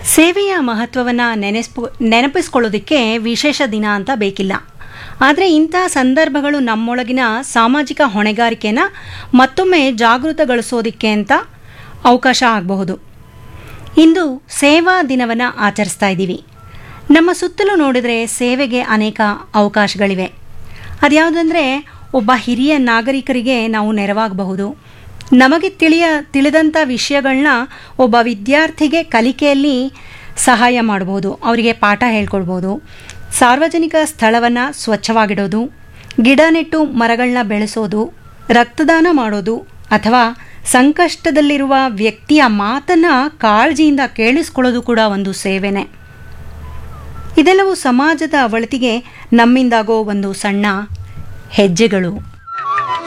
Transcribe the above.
ಸೇವೆಯ ಮಹತ್ವವನ್ನು ನೆನೆಸ್ಪು ನೆನಪಿಸ್ಕೊಳ್ಳೋದಕ್ಕೆ ವಿಶೇಷ ದಿನ ಅಂತ ಬೇಕಿಲ್ಲ ಆದರೆ ಇಂಥ ಸಂದರ್ಭಗಳು ನಮ್ಮೊಳಗಿನ ಸಾಮಾಜಿಕ ಹೊಣೆಗಾರಿಕೆನ ಮತ್ತೊಮ್ಮೆ ಜಾಗೃತಗೊಳಿಸೋದಕ್ಕೆ ಅಂತ ಅವಕಾಶ ಆಗಬಹುದು ಇಂದು ಸೇವಾ ದಿನವನ್ನು ಆಚರಿಸ್ತಾ ಇದ್ದೀವಿ ನಮ್ಮ ಸುತ್ತಲೂ ನೋಡಿದರೆ ಸೇವೆಗೆ ಅನೇಕ ಅವಕಾಶಗಳಿವೆ ಅದ್ಯಾವುದಂದರೆ ಒಬ್ಬ ಹಿರಿಯ ನಾಗರಿಕರಿಗೆ ನಾವು ನೆರವಾಗಬಹುದು ನಮಗೆ ತಿಳಿಯ ತಿಳಿದಂಥ ವಿಷಯಗಳನ್ನ ಒಬ್ಬ ವಿದ್ಯಾರ್ಥಿಗೆ ಕಲಿಕೆಯಲ್ಲಿ ಸಹಾಯ ಮಾಡ್ಬೋದು ಅವರಿಗೆ ಪಾಠ ಹೇಳ್ಕೊಡ್ಬೋದು ಸಾರ್ವಜನಿಕ ಸ್ಥಳವನ್ನು ಸ್ವಚ್ಛವಾಗಿಡೋದು ಗಿಡ ನೆಟ್ಟು ಮರಗಳನ್ನ ಬೆಳೆಸೋದು ರಕ್ತದಾನ ಮಾಡೋದು ಅಥವಾ ಸಂಕಷ್ಟದಲ್ಲಿರುವ ವ್ಯಕ್ತಿಯ ಮಾತನ್ನು ಕಾಳಜಿಯಿಂದ ಕೇಳಿಸ್ಕೊಳ್ಳೋದು ಕೂಡ ಒಂದು ಸೇವೆನೇ ಇದೆಲ್ಲವೂ ಸಮಾಜದ ಒಳತಿಗೆ ನಮ್ಮಿಂದಾಗೋ ಒಂದು ಸಣ್ಣ ಹೆಜ್ಜೆಗಳು